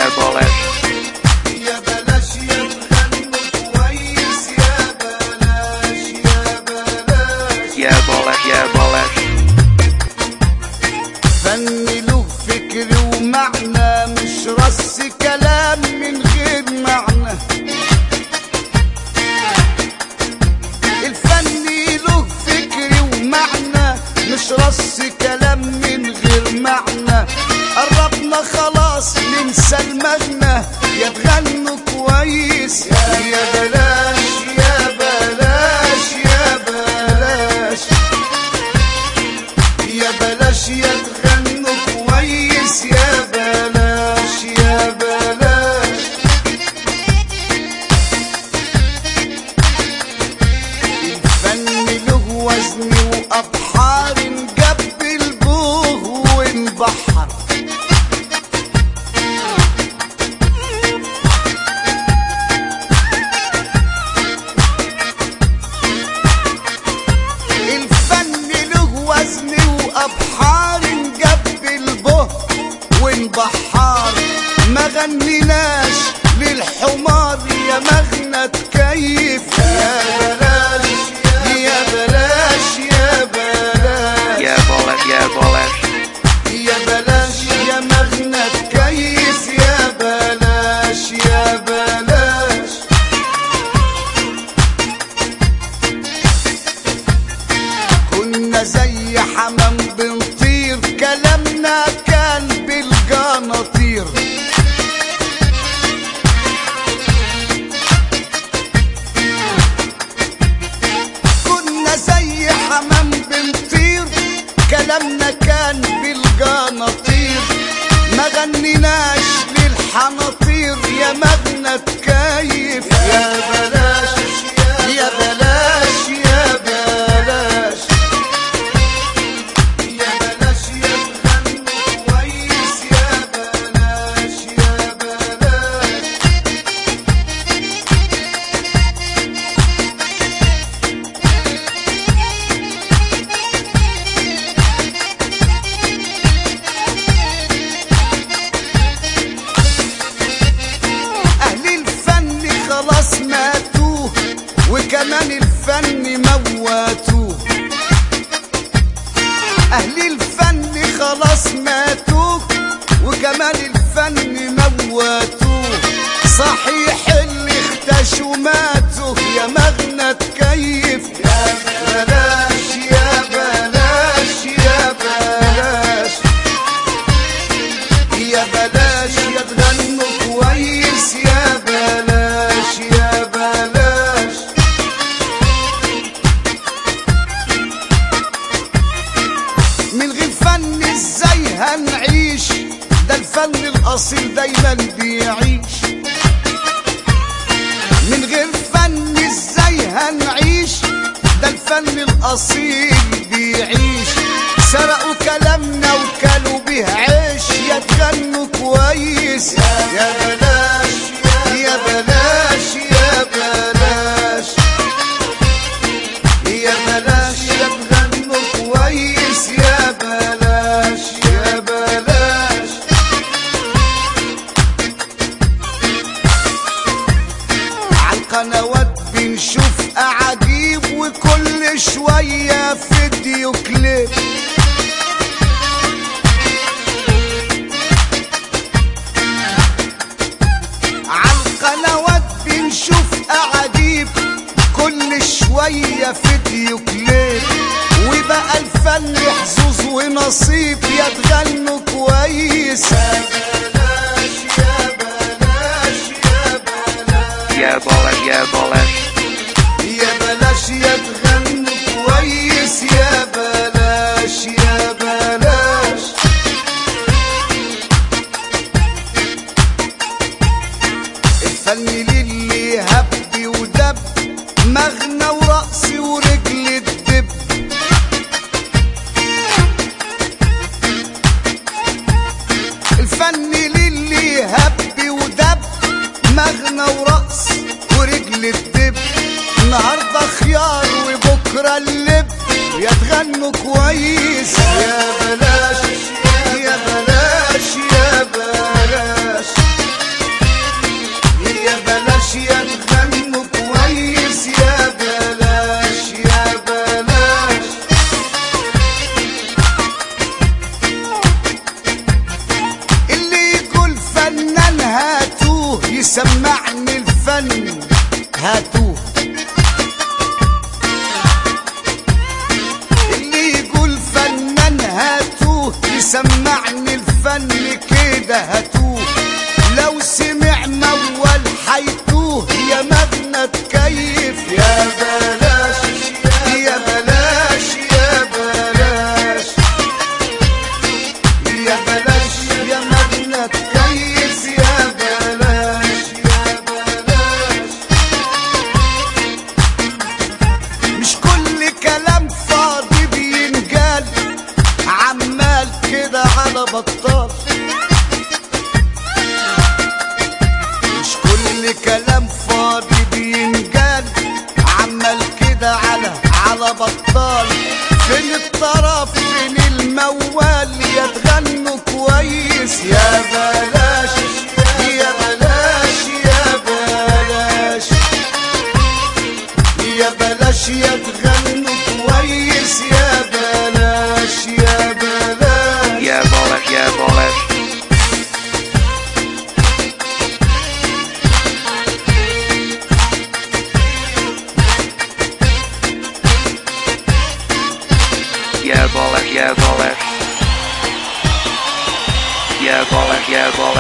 يا بلاش يا بلاش يا تغنوا كويس يا بلاش يا بلاش يا بلاش يا بلاش فن له فكر ومعنى مش رص كلام من غير معنى الفن له فكر ومعنى مش رص كلام من غير معنى قربنا خلاص ننسى المغنى يا تغنوا كويس يا بلاش يا بلاش يا بلاش يا بلاش يا تغنوا كويس يا بلاش يا بلاش الفن له وزن وأبحار جاب البوه وانبحر الفن له وزن وأبحار جاب البه وانبحار ما غنيناش للحمار يا مغنى تكيف يا بلاش يا بلاش يا بلاش يا بلاش يا بلاش يا بلاش يا مغنى تكيف يا بلاش يا بلاش كنا زي حمام بنطير كلامنا كان بالجناطير كنا زي حمام بنطير كلامنا كان بالجناطير ما غنيناش للحناطير يا مغنى تكيف يا بلاش يا بلاش يا بلاش يا بلاش يا تغنوا كويس يا بلاش يا بلاش أهل الفن خلاص ماتوا وكمان الفن مواتوه أهل الفن خلاص ماتوا وكمان الفن مواتوه صحيح اللي اختشوا ماتوا يا مغنى تكيف يا بلاش يا بلاش يا بلاش يا بلاش يا تغنوا كويس يا بلاش يا بلاش من غير فن ازاي هنعيش ده الفن الاصيل دايما بيعيش من غير فن ازاي هنعيش ده الفن الاصيل بيعيش سرقوا كلامنا وكلوا بيه عيش يا تغنوا كويس يا بلاش يا بلاش يا بلاش يا بلاش يا تغنوا كويس يا بلاش يا بلاش عالقنوات بنشوف أعاجيب وكل شوية فيديو كليب عالقنوات بنشوف أعاجيب كل شوية فيديو كليب وبقى الفن حظوظ ونصيب يا تغنوا كويس يا بلاش يا بلاش يا بلاش يا بلاش يا بلاش يا بلاش يا تغنوا كويس يا بلاش يا بلاش الفن للي هب ودب مغنى ورقص ورجل الدب الفن للي هب ودب مغنى ورقص ورجل الدب النهارده خيار وبكره اللب يا تغنوا كويس يا بلاش يا بلاش يا بلاش سمعني الفن كده هتوه لو سمع موال حيتوه يا مبنى تكيف يا بلاش يا بلاش يا بلاش يا بلاش يا مبنى تكيف يا بلاش يا بلاش مش كل كلام فاضي بينقال عمال كده على بطال مش كل كلام فاضي بينقال عمال كده على على بطال فين الطرف فين الموال يا تغنوا كويس يا بلاش يا بلاش يا بلاش يا بلاش يا تغنوا كويس يا بلاش يا بلاش يا بلاش يا بلاش يا بلاش يا بلاش يا بلاش يا بلاش